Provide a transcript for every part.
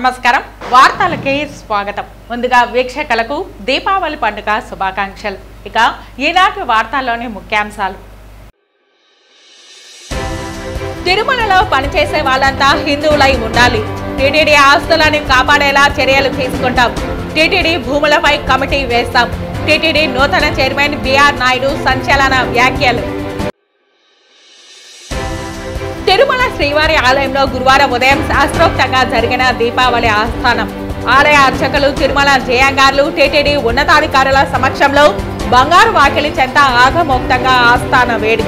నమస్కారం వార్తలకి స్వాగతం ముందుగా వీక్షకులకు దీపావళి పండుగ శుభాకాంక్షలు ఇక ఈనాటి వార్తల్లోని ముఖ్యాంశాలు తిరుమలలో పనిచేసే వాళ్ళంతా హిందువులై ఉండాలి టీటీడీ ఆస్తులను కాపాడేలా చర్యలు తీసుకుంటాం టీటీడీ భూములపై కమిటీ వేస్తాం టీటీడీ నూతన చైర్మన్ బిఆర్ నాయుడు సంచలన వ్యాఖ్యలు తిరుమల శ్రీవారి ఆలయంలో గురువారం ఉదయం శాస్త్రోక్తంగా జరిగిన దీపావళి ఆస్థానం ఆలయ అర్చకులు తిరుమల జయంగార్లు టీటీడీ ఉన్నతాధికారుల సమక్షంలో బంగారు వాకిలి చెంత ఆగమోక్తంగా ఆస్థాన వేడుక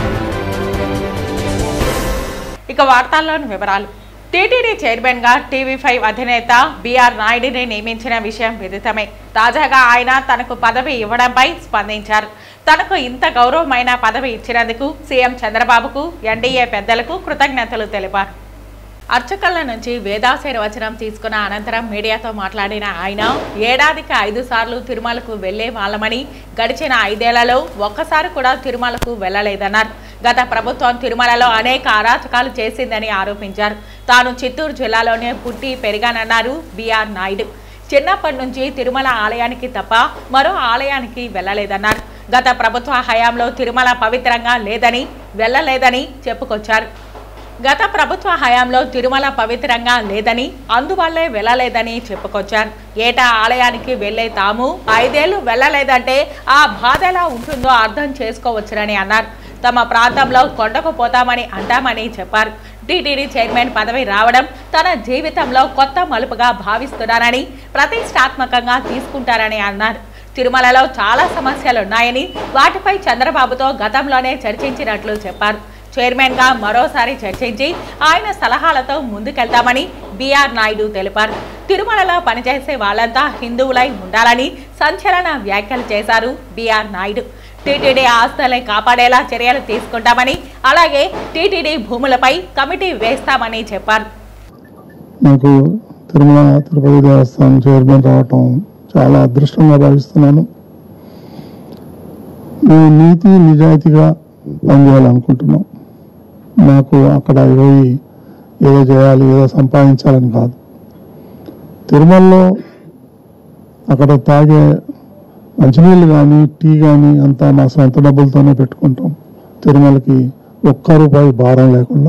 ఇక వార్తల్లోని వివరాలు టీటీడీ చైర్మన్ గా టీవీ ఫైవ్ అధినేత బిఆర్ నాయుడిని నియమించిన విషయం విదితమే తాజాగా ఆయన తనకు పదవి ఇవ్వడంపై స్పందించారు తనకు ఇంత గౌరవమైన పదవి ఇచ్చినందుకు సీఎం చంద్రబాబుకు ఎన్డీఏ పెద్దలకు కృతజ్ఞతలు తెలిపారు అర్చకళ్ళ నుంచి వేదాశీర్వచనం తీసుకున్న అనంతరం మీడియాతో మాట్లాడిన ఆయన ఏడాదికి ఐదు సార్లు తిరుమలకు వెళ్లే వాళ్ళమని గడిచిన ఐదేళ్లలో ఒక్కసారి కూడా తిరుమలకు వెళ్లలేదన్నారు గత ప్రభుత్వం తిరుమలలో అనేక అరాచకాలు చేసిందని ఆరోపించారు తాను చిత్తూరు జిల్లాలోనే పుట్టి పెరిగానన్నారు బిఆర్ నాయుడు చిన్నప్పటి నుంచి తిరుమల ఆలయానికి తప్ప మరో ఆలయానికి వెళ్లలేదన్నారు గత ప్రభుత్వ హయాంలో తిరుమల పవిత్రంగా లేదని వెళ్లలేదని చెప్పుకొచ్చారు గత ప్రభుత్వ హయాంలో తిరుమల పవిత్రంగా లేదని అందువల్లే వెళ్ళలేదని చెప్పుకొచ్చారు ఏటా ఆలయానికి వెళ్లే తాము ఐదేళ్లు వెళ్ళలేదంటే ఆ బాధ ఎలా ఉంటుందో అర్థం చేసుకోవచ్చునని అన్నారు తమ ప్రాంతంలో కొండకు పోతామని అంటామని చెప్పారు టీటీడీ చైర్మన్ పదవి రావడం తన జీవితంలో కొత్త మలుపుగా భావిస్తున్నారని ప్రతిష్టాత్మకంగా తీసుకుంటారని అన్నారు తిరుమలలో చాలా సమస్యలున్నాయని వాటిపై చంద్రబాబుతో గతంలోనే చర్చించినట్లు చెప్పారు చైర్మన్ గా మరోసారి చర్చించి ఆయన సలహాలతో ముందుకెళ్తామని బిఆర్ నాయుడు తెలిపారు తిరుమలలో పనిచేసే వాళ్ళంతా హిందువులై ఉండాలని సంచలన వ్యాఖ్యలు చేశారు బిఆర్ నాయుడు టీటీడీ ఆస్తులై కాపాడేలా చర్యలు తీసుకుంటామని అలాగే టీటీడీ భూములపై కమిటీ వేస్తామని చెప్పారు నాకు తిరుమల తిరుపతి దేవస్థానం చైర్మన్ రావటం చాలా అదృష్టంగా భావిస్తున్నాను మేము నీతి నిజాయితీగా పనిచేయాలనుకుంటున్నాం మాకు అక్కడ పోయి ఏదో చేయాలి ఏదో సంపాదించాలని కాదు తిరుమలలో అక్కడ తాగే మంచినీళ్ళు కానీ టీ కానీ అంతా మా సొంత డబ్బులతోనే పెట్టుకుంటాం తిరుమలకి ఒక్క రూపాయి భారం లేకుండా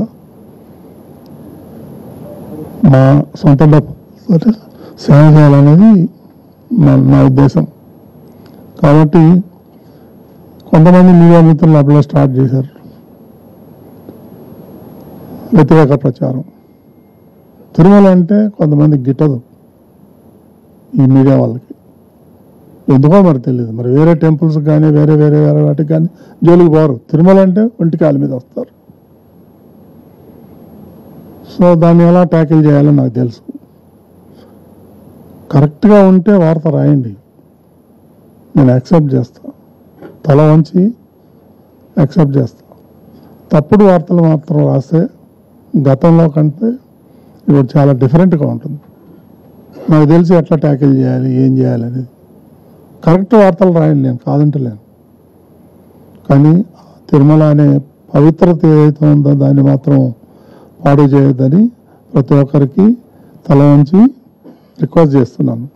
మా సొంత డబ్బుతో సేవ చేయాలనేది నా నా ఉద్దేశం కాబట్టి కొంతమంది మీడియా మిత్రులు అప్పుడే స్టార్ట్ చేశారు వ్యతిరేక ప్రచారం తిరుమల అంటే కొంతమంది గిట్టదు ఈ మీడియా వాళ్ళకి ఎందుకో మరి తెలియదు మరి వేరే టెంపుల్స్ కానీ వేరే వేరే వేరే వాటికి కానీ జోలికి పోరు తిరుమల అంటే ఒంటి కాలు మీద వస్తారు సో దాన్ని ఎలా ట్యాకిల్ చేయాలో నాకు తెలుసు కరెక్ట్గా ఉంటే వార్త రాయండి నేను యాక్సెప్ట్ చేస్తా తల వంచి యాక్సెప్ట్ చేస్తా తప్పుడు వార్తలు మాత్రం రాస్తే గతంలో కంటే ఇప్పుడు చాలా డిఫరెంట్గా ఉంటుంది నాకు తెలిసి ఎట్లా ట్యాకిల్ చేయాలి ఏం చేయాలి అనేది కరెక్ట్ వార్తలు రాయండి నేను కాదంటలేను కానీ తిరుమల అనే పవిత్రత ఏదైతే ఉందో దాన్ని మాత్రం పాడు చేయొద్దని ప్రతి ఒక్కరికి తల వంచి రిక్వెస్ట్ చేస్తున్నాను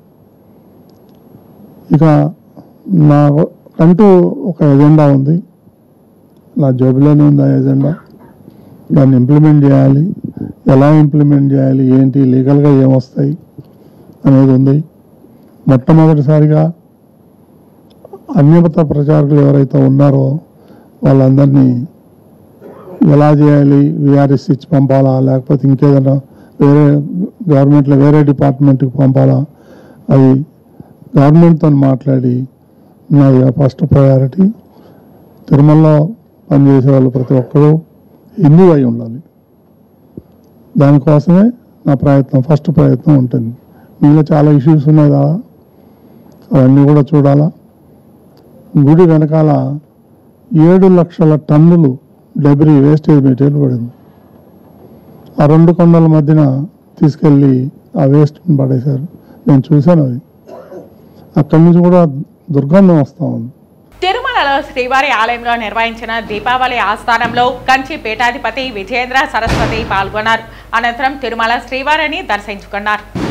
ఇక నాకంటూ ఒక ఎజెండా ఉంది నా జోబిలోనే ఉంది ఆ ఎజెండా దాన్ని ఇంప్లిమెంట్ చేయాలి ఎలా ఇంప్లిమెంట్ చేయాలి ఏంటి లీగల్గా ఏమొస్తాయి అనేది ఉంది మొట్టమొదటిసారిగా అన్యమత ప్రచారకులు ఎవరైతే ఉన్నారో వాళ్ళందరినీ ఎలా చేయాలి విఆర్ఎస్ ఇచ్చి పంపాలా లేకపోతే ఇంకేదైనా వేరే గవర్నమెంట్లో వేరే డిపార్ట్మెంట్కి పంపాలా అది గవర్నమెంట్తో మాట్లాడి నాది ఫస్ట్ ప్రయారిటీ తిరుమలలో పనిచేసే వాళ్ళు ప్రతి ఒక్కరూ హిందూ అయి ఉండాలి దానికోసమే నా ప్రయత్నం ఫస్ట్ ప్రయత్నం ఉంటుంది మీలో చాలా ఇష్యూస్ ఉన్నాయి కదా అవన్నీ కూడా చూడాలా గుడి వెనకాల ఏడు లక్షల టన్నులు డెబ్రీ వేస్టేజ్ మెటీరియల్ పడింది ఆ రెండు కొండల మధ్యన తీసుకెళ్ళి ఆ వేస్ట్ని పడేశారు నేను చూశాను అది అక్కడి నుంచి కూడా దుర్గంధం వస్తూ ఉంది తిరుమలలో శ్రీవారి ఆలయంలో నిర్వహించిన దీపావళి ఆస్థానంలో కంచి పీఠాధిపతి విజయేంద్ర సరస్వతి పాల్గొన్నారు అనంతరం తిరుమల శ్రీవారిని దర్శించుకున్నారు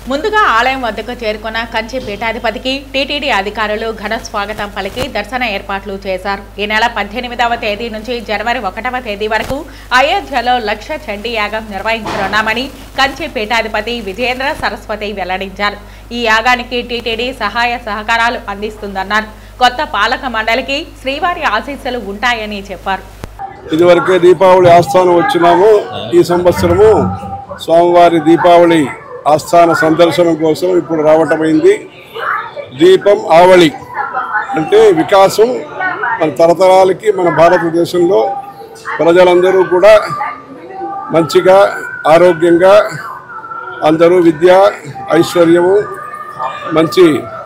ముందుగా ఆలయం వద్దకు చేరుకున్న కంచి పీఠాధిపతికి టీటీడీ అధికారులు ఘన స్వాగతం పలికి దర్శన ఏర్పాట్లు చేశారు ఈ నెల పద్దెనిమిదవ తేదీ నుంచి జనవరి ఒకటవ తేదీ వరకు అయోధ్యలో లక్ష చండీ యాగం నిర్వహించనున్నామని కంచి పీఠాధిపతి విజేంద్ర సరస్వతి వెల్లడించారు ఈ యాగానికి టీటీడీ సహాయ సహకారాలు అందిస్తుందన్నారు కొత్త పాలక మండలికి శ్రీవారి ఆశీస్సులు ఉంటాయని చెప్పారు ఇదివరకే దీపావళి ఆస్థానం వచ్చినాము ఈ సంవత్సరము స్వామివారి దీపావళి ఆస్థాన సందర్శనం కోసం ఇప్పుడు రావటమైంది దీపం ఆవళి అంటే వికాసం మన తరతరాలకి మన భారతదేశంలో ప్రజలందరూ కూడా మంచిగా ఆరోగ్యంగా అందరూ విద్య ఐశ్వర్యము మంచి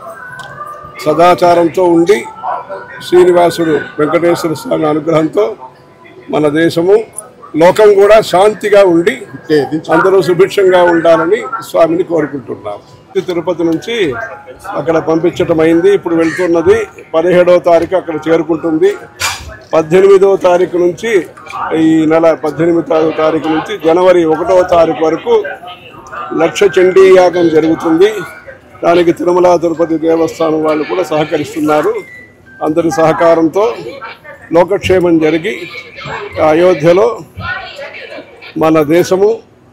సదాచారంతో ఉండి శ్రీనివాసుడు వెంకటేశ్వర స్వామి అనుగ్రహంతో మన దేశము లోకం కూడా శాంతిగా ఉండి అందరూ సుభిక్షంగా ఉండాలని స్వామిని కోరుకుంటున్నాం తిరుపతి నుంచి అక్కడ పంపించటం అయింది ఇప్పుడు వెళ్తున్నది పదిహేడవ తారీఖు అక్కడ చేరుకుంటుంది పద్దెనిమిదవ తారీఖు నుంచి ఈ నెల పద్దెనిమిదవ తారీఖు నుంచి జనవరి ఒకటవ తారీఖు వరకు లక్ష చండీ యాగం జరుగుతుంది దానికి తిరుమల తిరుపతి దేవస్థానం వాళ్ళు కూడా సహకరిస్తున్నారు అందరి సహకారంతో లోకక్షేమం జరిగి అయోధ్యలో మన దేశము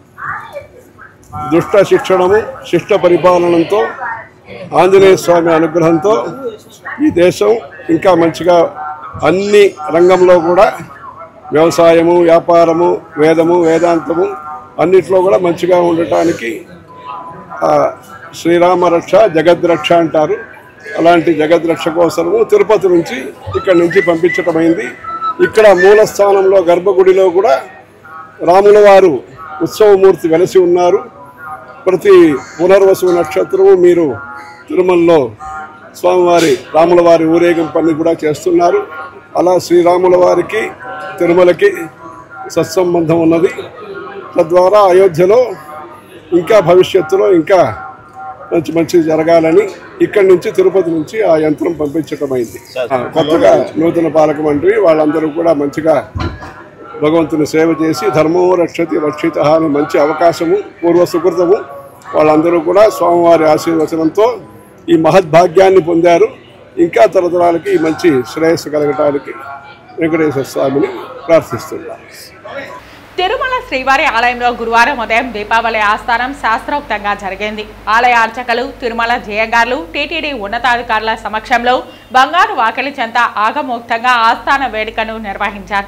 దుష్ట శిక్షణము శిష్ట పరిపాలనంతో ఆంజనేయ స్వామి అనుగ్రహంతో ఈ దేశం ఇంకా మంచిగా అన్ని రంగంలో కూడా వ్యవసాయము వ్యాపారము వేదము వేదాంతము అన్నిట్లో కూడా మంచిగా ఉండటానికి ఆ, శ్రీరామ రక్ష జగద్రక్ష అంటారు అలాంటి జగద్రక్ష కోసము తిరుపతి నుంచి ఇక్కడ నుంచి పంపించటమైంది ఇక్కడ మూల స్థానంలో గర్భగుడిలో కూడా రాముల వారు ఉత్సవమూర్తి వెలసి ఉన్నారు ప్రతి పునర్వసు నక్షత్రము మీరు తిరుమలలో స్వామివారి రాముల వారి ఊరేగింపని కూడా చేస్తున్నారు అలా శ్రీరాముల వారికి తిరుమలకి సత్సంబంధం ఉన్నది తద్వారా అయోధ్యలో ఇంకా భవిష్యత్తులో ఇంకా మంచి మంచి జరగాలని ఇక్కడి నుంచి తిరుపతి నుంచి ఆ యంత్రం పంపించటం అయింది ఆ, కొత్తగా నూతన పాలక మండలి వాళ్ళందరూ కూడా మంచిగా భగవంతుని సేవ చేసి ధర్మం రక్షతి రక్షిత అని మంచి అవకాశము పూర్వ సుకృతము వాళ్ళందరూ కూడా స్వామివారి ఆశీర్వచనంతో ఈ మహద్భాగ్యాన్ని పొందారు ఇంకా తరతరాలకి ఈ మంచి శ్రేయస్సు కలగటానికి వెంకటేశ్వర స్వామిని ప్రార్థిస్తున్నారు తిరుమల శ్రీవారి ఆలయంలో గురువారం ఉదయం దీపావళి ఆస్థానం శాస్త్రోక్తంగా జరిగింది ఆలయ అర్చకులు తిరుమల జయగారులు టీటీడీ ఉన్నతాధికారుల సమక్షంలో బంగారు వాకిలి చెంత ఆగమోక్తంగా ఆస్థాన వేడుకను నిర్వహించారు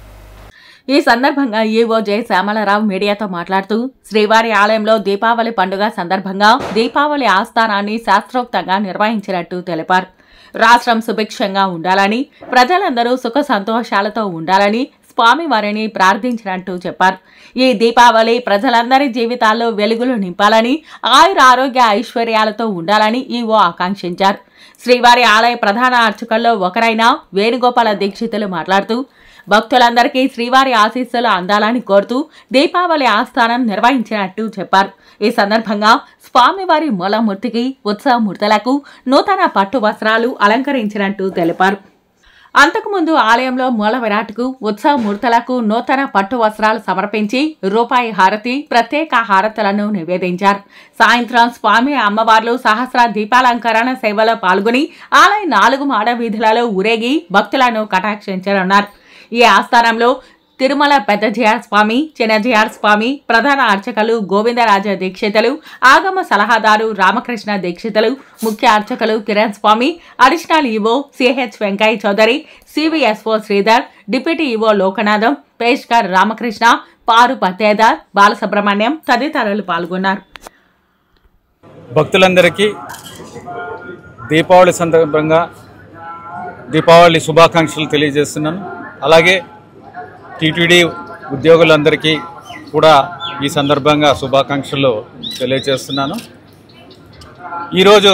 ఈ సందర్భంగా ఈవో జె శ్యామలరావు మీడియాతో మాట్లాడుతూ శ్రీవారి ఆలయంలో దీపావళి పండుగ సందర్భంగా దీపావళి ఆస్థానాన్ని శాస్త్రోక్తంగా నిర్వహించినట్టు తెలిపారు రాష్ట్రం సుభిక్షంగా ఉండాలని ప్రజలందరూ సుఖ సంతోషాలతో ఉండాలని స్వామివారిని ప్రార్థించినట్టు చెప్పారు ఈ దీపావళి ప్రజలందరి జీవితాల్లో వెలుగులు నింపాలని ఆయుర ఆరోగ్య ఐశ్వర్యాలతో ఉండాలని ఈవో ఆకాంక్షించారు శ్రీవారి ఆలయ ప్రధాన అర్చకుల్లో ఒకరైన వేణుగోపాల దీక్షితులు మాట్లాడుతూ భక్తులందరికీ శ్రీవారి ఆశీస్సులు అందాలని కోరుతూ దీపావళి ఆస్థానం నిర్వహించినట్టు చెప్పారు ఈ సందర్భంగా స్వామివారి మూలమూర్తికి ఉత్సవమూర్తులకు నూతన పట్టు వస్త్రాలు అలంకరించినట్టు తెలిపారు అంతకుముందు ఆలయంలో మూల విరాట్కు ఉత్సవమూర్తులకు నూతన పట్టు వస్త్రాలు సమర్పించి రూపాయి హారతి ప్రత్యేక హారతులను నివేదించారు సాయంత్రం స్వామి అమ్మవార్లు సహస్ర దీపాలంకరణ సేవలో పాల్గొని ఆలయ నాలుగు మాడ వీధులలో ఊరేగి భక్తులను కటాక్షించనున్నారు ఈ ఆస్థానంలో తిరుమల పెద్ద జిఆర్ స్వామి చిన్న జిఆర్ స్వామి ప్రధాన అర్చకులు గోవిందరాజ దీక్షితులు ఆగమ సలహాదారు రామకృష్ణ దీక్షితులు ముఖ్య అర్చకులు Kiran Swami additional EO CH Venkaiah Chowdary CVSO Sridhar deputy EO Lokanatham పేష్కర్ రామకృష్ణ పారు పత్తేదార్ బాలసుబ్రహ్మణ్యం తదితరులు పాల్గొన్నారు భక్తులందరికీ దీపావళి సందర్భంగా దీపావళి శుభాకాంక్షలు తెలియజేస్తున్నాను అలాగే టీటీడీ ఉద్యోగులందరికీ కూడా ఈ సందర్భంగా శుభాకాంక్షలు తెలియజేస్తున్నాను ఈరోజు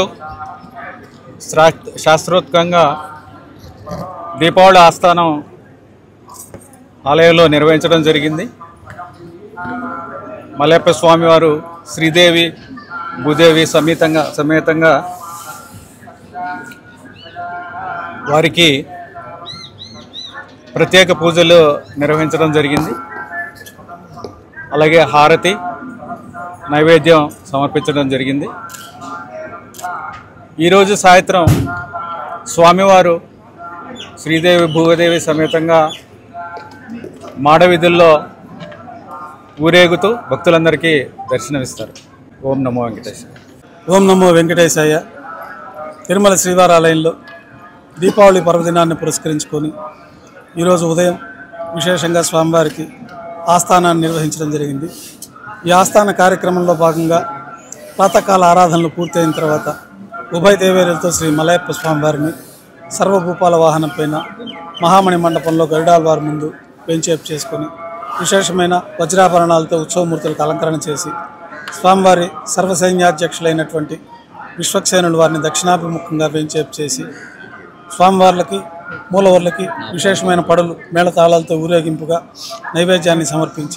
శా- శాస్త్రోత్కంగా దీపావళి ఆస్థానం ఆలయంలో నిర్వహించడం జరిగింది మలయప్ప స్వామివారు శ్రీదేవి భూదేవి సమేతంగా సమేతంగా వారికి ప్రత్యేక పూజలు నిర్వహించడం జరిగింది అలాగే హారతి నైవేద్యం సమర్పించడం జరిగింది ఈరోజు సాయంత్రం స్వామివారు శ్రీదేవి భూదేవి సమేతంగా మాడవీధుల్లో ఊరేగుతూ భక్తులందరికీ దర్శనమిస్తారు ఓం నమో వెంకటేశ్వర ఓం నమో వెంకటేశాయ తిరుమల శ్రీవారాలయంలో దీపావళి పర్వదినాన్ని పురస్కరించుకొని ఈరోజు ఉదయం విశేషంగా స్వామివారికి ఆస్థానాన్ని నిర్వహించడం జరిగింది ఈ ఆస్థాన కార్యక్రమంలో భాగంగా ప్రాతకాల ఆరాధనలు పూర్తయిన తర్వాత ఉభయ దేవేరులతో శ్రీ మలయప్ప స్వామివారిని సర్వభూపాల వాహనం పైన మహామణి మండపంలో గరుడాల్వారి ముందు వెంచేపు చేసుకొని విశేషమైన వజ్రాభరణాలతో ఉత్సవమూర్తులకు అలంకరణ చేసి స్వామివారి సర్వసైన్యాధ్యక్షులైనటువంటి విశ్వక్సేనులు వారిని దక్షిణాభిముఖంగా వెంచేపు చేసి స్వామివార్లకి మూలవర్లకి విశేషమైన పడులు మేళతాళాలతో ఊరేగింపుగా నైవేద్యాన్ని సమర్పించి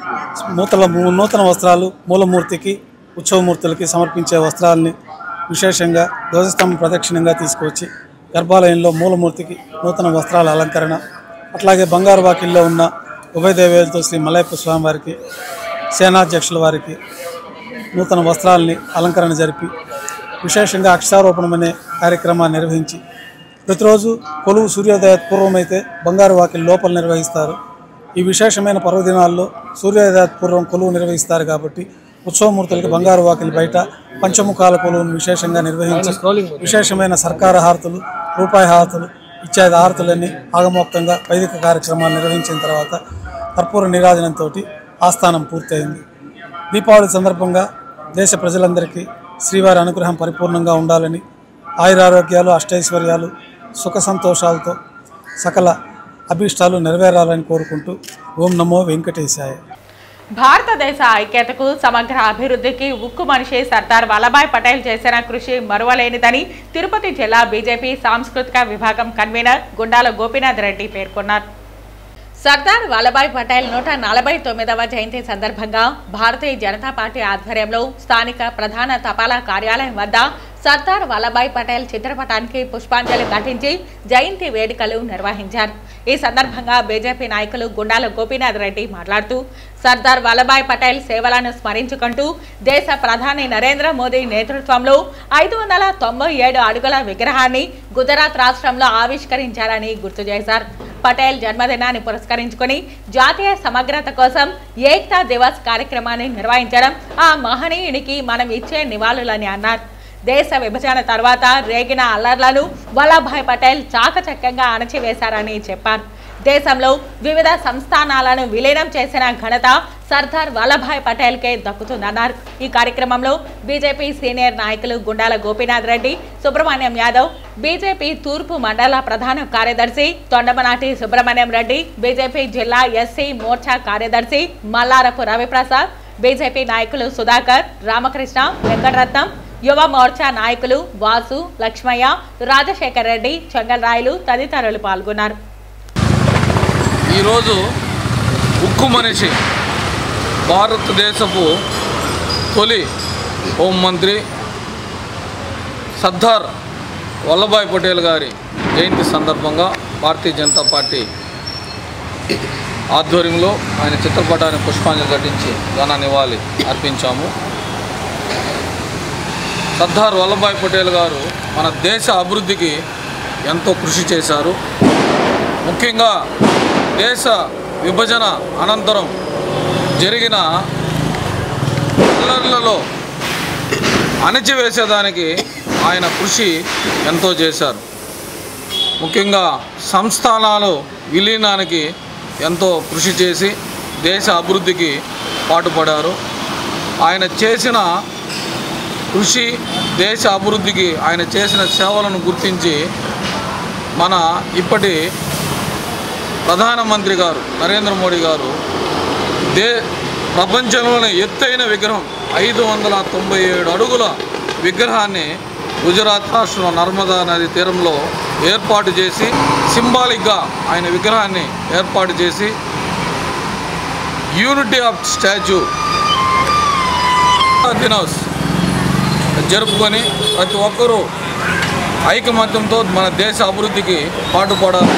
నూతన నూతన వస్త్రాలు మూలమూర్తికి ఉత్సవమూర్తులకి సమర్పించే వస్త్రాలని విశేషంగా ధ్వజస్తంభం ప్రదక్షిణంగా తీసుకువచ్చి గర్భాలయంలో మూలమూర్తికి నూతన వస్త్రాల అలంకరణ అట్లాగే బంగారు వాకిల్లో ఉన్న ఉభయ దేవేలతో శ్రీ మలయప్ప స్వామివారికి సేనాధ్యక్షుల వారికి నూతన వస్త్రాలని అలంకరణ జరిపి విశేషంగా అక్షారోపణం అనే కార్యక్రమాన్ని నిర్వహించి ప్రతిరోజు కొలువు సూర్యోదయ పూర్వమైతే బంగారు వాకిలి లోపల నిర్వహిస్తారు ఈ విశేషమైన పర్వదినాల్లో సూర్యోదయ పూర్వం కొలువు నిర్వహిస్తారు కాబట్టి ఉత్సవమూర్తులకి బంగారు వాకిలి బయట పంచముఖాల కొలువును విశేషంగా నిర్వహించి విశేషమైన సర్కార హారతులు రూపాయి హారతులు ఇత్యాది హారతులన్నీ ఆగమోక్తంగా వైదిక కార్యక్రమాలు నిర్వహించిన తర్వాత కర్పూర నిరాజనంతో ఆస్థానం పూర్తయింది దీపావళి సందర్భంగా దేశ ప్రజలందరికీ శ్రీవారి అనుగ్రహం పరిపూర్ణంగా ఉండాలని ఆయురారోగ్యాలు అష్టైశ్వర్యాలు సుఖ సంతోషాలతో సకల అభీష్టాలు నెరవేరాలని కోరుకుంటూ ఓం నమో వెంకటేశాయ భారతదేశ ఐక్యతకు సమగ్ర అభివృద్ధికి ఉక్కు మనిషి సర్దార్ వల్లభాయ్ పటేల్ చేసిన కృషి మరువలేనిదని తిరుపతి జిల్లా బీజేపీ సాంస్కృతిక విభాగం కన్వీనర్ గుండాల గోపీనాథ్ రెడ్డి పేర్కొన్నారు సర్దార్ వల్లభాయ్ పటేల్ నూట నలభై తొమ్మిదవ జయంతి సందర్భంగా భారతీయ జనతా పార్టీ ఆధ్వర్యంలో స్థానిక ప్రధాన తపాలా కార్యాలయం వద్ద సర్దార్ వల్లభాయ్ పటేల్ చిత్రపటానికి పుష్పాంజలి ఘటించి జయంతి వేడుకలు నిర్వహించారు ఈ సందర్భంగా బీజేపీ నాయకులు గుండాల గోపీనాథ్ రెడ్డి మాట్లాడుతూ సర్దార్ వల్లభాయ్ పటేల్ సేవలను స్మరించుకుంటూ దేశ ప్రధాని నరేంద్ర మోదీ నేతృత్వంలో ఐదు వందల తొంభై ఏడు అడుగుల విగ్రహాన్ని గుజరాత్ రాష్ట్రంలో ఆవిష్కరించారని గుర్తు చేశారు పటేల్ జన్మదినాన్ని పురస్కరించుకొని జాతీయ సమగ్రత కోసం ఏక్తా దివస్ కార్యక్రమాన్ని నిర్వహించడం ఆ మహనీయునికి మనం ఇచ్చే నివాళులని అన్నారు దేశ విభజన తర్వాత రేగిన అల్లర్లను వల్లభాయ్ పటేల్ చాకచక్యంగా అణచివేశారని చెప్పారు దేశంలో వివిధ సంస్థానాలను విలీనం చేసిన ఘనత సర్దార్ వల్లభాయ్ పటేల్కే దక్కుతుందన్నారు ఈ కార్యక్రమంలో బీజేపీ సీనియర్ నాయకులు గుండాల గోపీనాథ్ రెడ్డి సుబ్రహ్మణ్యం యాదవ్ బీజేపీ తూర్పు మండల ప్రధాన కార్యదర్శి తొండమనాటి సుబ్రహ్మణ్యం రెడ్డి బీజేపీ జిల్లా ఎస్సీ మోర్చా కార్యదర్శి మల్లారపు రవిప్రసాద్ బీజేపీ నాయకులు సుధాకర్ రామకృష్ణ వెంకటరత్నం యువ మోర్చా నాయకులు వాసు లక్ష్మయ్య రాజశేఖర్ రెడ్డి చెంగల్రాయలు తదితరులు పాల్గొన్నారు ఈరోజు ఉక్కు మనిషి భారతదేశపు తొలి హోంమంత్రి సర్దార్ వల్లభాయ్ పటేల్ గారి జయంతి సందర్భంగా భారతీయ జనతా పార్టీ ఆధ్వర్యంలో ఆయన చిత్రపటాన్ని పుష్పాంజలి ఘటించి ఘన నివాళి అర్పించాము సర్దార్ వల్లభాయ్ పటేల్ గారు మన దేశ అభివృద్ధికి ఎంతో కృషి చేశారు ముఖ్యంగా దేశ విభజన అనంతరం జరిగిన అల్లర్లలో అణచివేసేదానికి ఆయన కృషి ఎంతో చేశారు ముఖ్యంగా సంస్థానాలు విలీనానికి ఎంతో కృషి చేసి దేశ అభివృద్ధికి పాటుపడారు ఆయన చేసిన కృషి దేశ అభివృద్ధికి ఆయన చేసిన సేవలను గుర్తించి మన ఇప్పటి ప్రధానమంత్రి గారు నరేంద్ర మోడీ గారు దే ప్రపంచంలోని ఎత్తైన విగ్రహం ఐదు వందల తొంభై ఏడు అడుగుల విగ్రహాన్ని గుజరాత్ రాష్ట్రం నర్మదా నది తీరంలో ఏర్పాటు చేసి సింబాలిక్గా ఆయన విగ్రహాన్ని ఏర్పాటు చేసి యూనిటీ ఆఫ్ స్టాచ్యూ దినోస్ జరుపుకొని ప్రతి ఒక్కరూ ఐకమత్యంతో మన దేశ అభివృద్ధికి పాటుపడాలి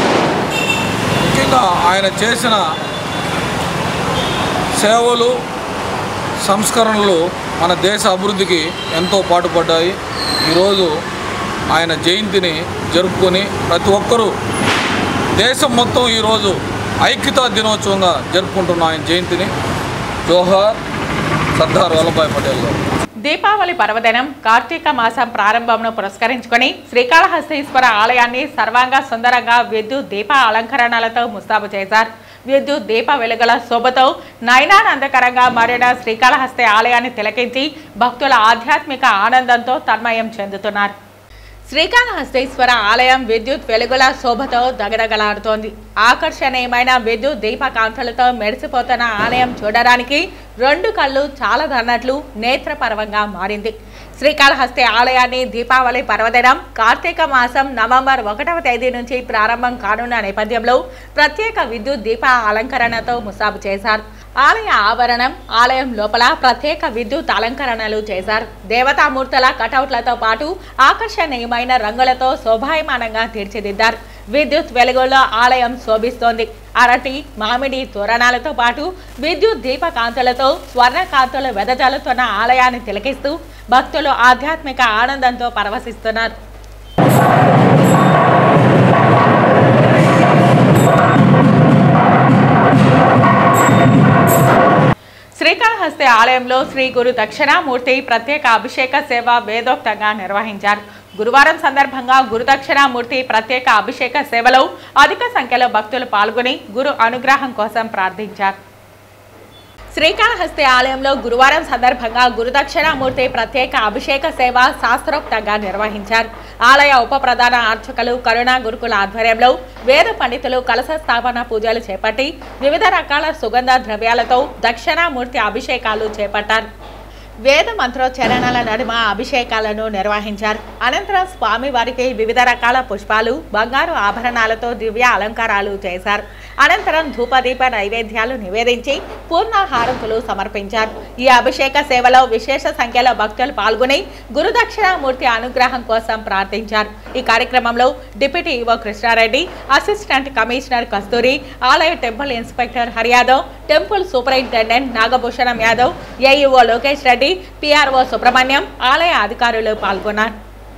ముఖ్యంగా ఆయన చేసిన సేవలు సంస్కరణలు మన దేశ అభివృద్ధికి ఎంతో పాటుపడ్డాయి ఈరోజు ఆయన జయంతిని జరుపుకొని ప్రతి ఒక్కరూ దేశం మొత్తం ఈరోజు ఐక్యతా దినోత్సవంగా జరుపుకుంటున్న ఆయన జయంతిని జోహార్ సర్దార్ వల్లభాయ్ పటేల్ గారు దీపావళి పర్వదినం కార్తీక మాసం ప్రారంభంను పురస్కరించుకొని శ్రీకాళహస్తీశ్వర ఆలయాన్ని సర్వాంగ సుందరంగా విద్యుత్ దీప అలంకరణలతో ముస్తాబు చేశారు విద్యుత్ దీప వెలుగుల శోభతో నయనానందకరంగా మారిన శ్రీకాళహస్తి ఆలయాన్ని తిలకించి భక్తుల ఆధ్యాత్మిక ఆనందంతో తన్మయం చెందుతున్నారు శ్రీకాళహస్తీశ్వర ఆలయం విద్యుత్ వెలుగుల శోభతో దగదగలాడుతోంది ఆకర్షణీయమైన విద్యుత్ దీపకాంతలతో మెరిసిపోతున్న ఆలయం చూడడానికి రెండు కళ్ళు చాలదన్నట్లు నేత్రపర్వంగా మారింది శ్రీకాళహస్తి ఆలయాన్ని దీపావళి పర్వదినం కార్తీక మాసం నవంబర్ ఒకటవ తేదీ నుంచి ప్రారంభం కానున్న నేపథ్యంలో ప్రత్యేక విద్యుత్ దీప అలంకరణతో ముసాబు చేశారు ఆలయ ఆవరణం ఆలయం లోపల ప్రత్యేక విద్యుత్ అలంకరణలు చేశారు దేవతామూర్తుల కటౌట్లతో పాటు ఆకర్షణీయమైన రంగులతో శోభాయమానంగా తీర్చిదిద్దారు విద్యుత్ వెలుగుల్లో ఆలయం శోభిస్తోంది అరటి మామిడి తోరణాలతో పాటు విద్యుత్ దీపకాంతులతో స్వర్ణకాంతులు వెదజల్లుతున్న ఆలయాన్ని తిలకిస్తూ భక్తులు ఆధ్యాత్మిక ఆనందంతో పరవశిస్తున్నారు శ్రీకాళహస్తి ఆలయంలో శ్రీ గురు దక్షిణామూర్తి ప్రత్యేక అభిషేక సేవ వేదోక్తంగా నిర్వహించారు గురువారం సందర్భంగా గురుదక్షిణామూర్తి ప్రత్యేక అభిషేక సేవలో అధిక సంఖ్యలో భక్తులు పాల్గొని గురు అనుగ్రహం కోసం ప్రార్థించారు శ్రీకాళహస్తి ఆలయంలో గురువారం సందర్భంగా గురుదక్షిణామూర్తి ప్రత్యేక అభిషేక సేవ శాస్త్రోక్తంగా నిర్వహించారు ఆలయ ఉప ప్రధాన అర్చకులు కరుణా గురుకుల ఆధ్వర్యంలో వేద పండితులు కలశ స్థాపన పూజలు చేపట్టి వివిధ రకాల సుగంధ ద్రవ్యాలతో దక్షిణామూర్తి అభిషేకాలు చేపట్టారు వేద మంత్రోచ్చరణల నడుమ అభిషేకాలను నిర్వహించారు అనంతరం స్వామి వారికి వివిధ రకాల పుష్పాలు బంగారు ఆభరణాలతో దివ్య అలంకారాలు చేశారు అనంతరం ధూపదీప నైవేద్యాలు నివేదించి పూర్ణాహారతులు సమర్పించారు ఈ అభిషేక సేవలో విశేష సంఖ్యలో భక్తులు పాల్గొని గురుదక్షిణామూర్తి అనుగ్రహం కోసం ప్రార్థించారు ఈ కార్యక్రమంలో deputy EO Krishnareddy assistant commissioner Kasturi ఆలయ temple inspector Hariyadav temple superintendent Nagabhushanam Yadav AEO Lokesh Reddy PRO Subrahmanyam ఆలయ అధికారులు పాల్గొన్నారు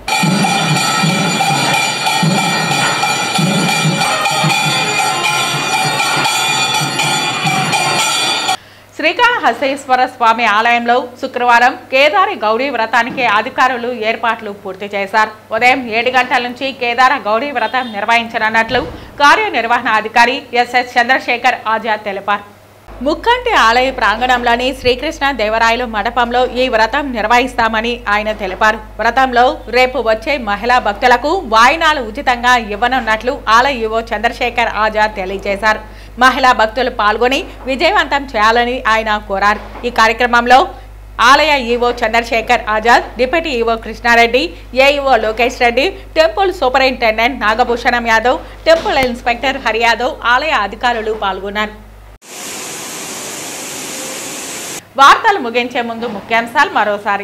శ్రీకాళహస్తీశ్వర స్వామి ఆలయంలో శుక్రవారం కేదారి గౌరీ వ్రతానికి అధికారులు ఏర్పాట్లు పూర్తి చేశారు ఉదయం ఏడు గంటల నుంచి కేదార గౌరీ వ్రతం నిర్వహించనున్నట్లు కార్యనిర్వహణ అధికారి ఎస్ఎస్ చంద్రశేఖర్ ఆజాద్ తెలిపారు ముక్కంటి ఆలయ ప్రాంగణంలోని శ్రీకృష్ణ దేవరాయలు మండపంలో ఈ వ్రతం నిర్వహిస్తామని ఆయన తెలిపారు వ్రతంలో రేపు వచ్చే మహిళా భక్తులకు వాయినాలు ఉచితంగా ఇవ్వనున్నట్లు ఆలయ యువో చంద్రశేఖర్ ఆజాద్ తెలియజేశారు మహిళా భక్తులు పాల్గొని విజయవంతం చేయాలని ఆయన కోరారు ఈ కార్యక్రమంలో ఆలయ EO Chandrasekhar Azad deputy EO Krishnareddy AEO Lokesh Reddy temple superintendent Nagabhushanam Yadav temple inspector Hariyadav ఆలయ అధికారులు పాల్గొన్నారు వార్తలు ముగించే ముందు ముఖ్యాంశాలు మరోసారి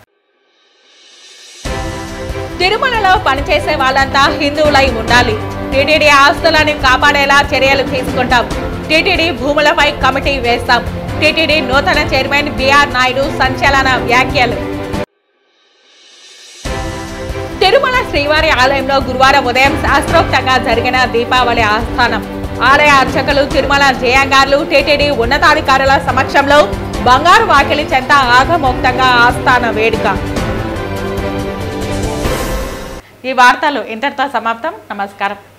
తిరుమలలో పనిచేసే వాళ్ళంతా హిందువులై ఉండాలి టీటీడీ ఆస్తులను కాపాడేలా చర్యలు తీసుకుంటాం టీటీడీ భూములపై కమిటీ వేస్తాం టీటీడీ నూతన చైర్మన్ బిఆర్ నాయుడు సంచలన వ్యాఖ్యలు తిరుమల శ్రీవారి ఆలయంలో గురువారం ఉదయం శాస్త్రోక్తంగా జరిగిన దీపావళి ఆస్థానం ఆలయ అర్చకులు తిరుమల జయాంగార్లు టీటీడీ ఉన్నతాధికారుల సమక్షంలో బంగారు వాకిలి చెంత ఆగమోక్తంగా ఆస్థాన వేడుక ఈ వార్తలు ఇంతటితో సమాప్తం నమస్కారం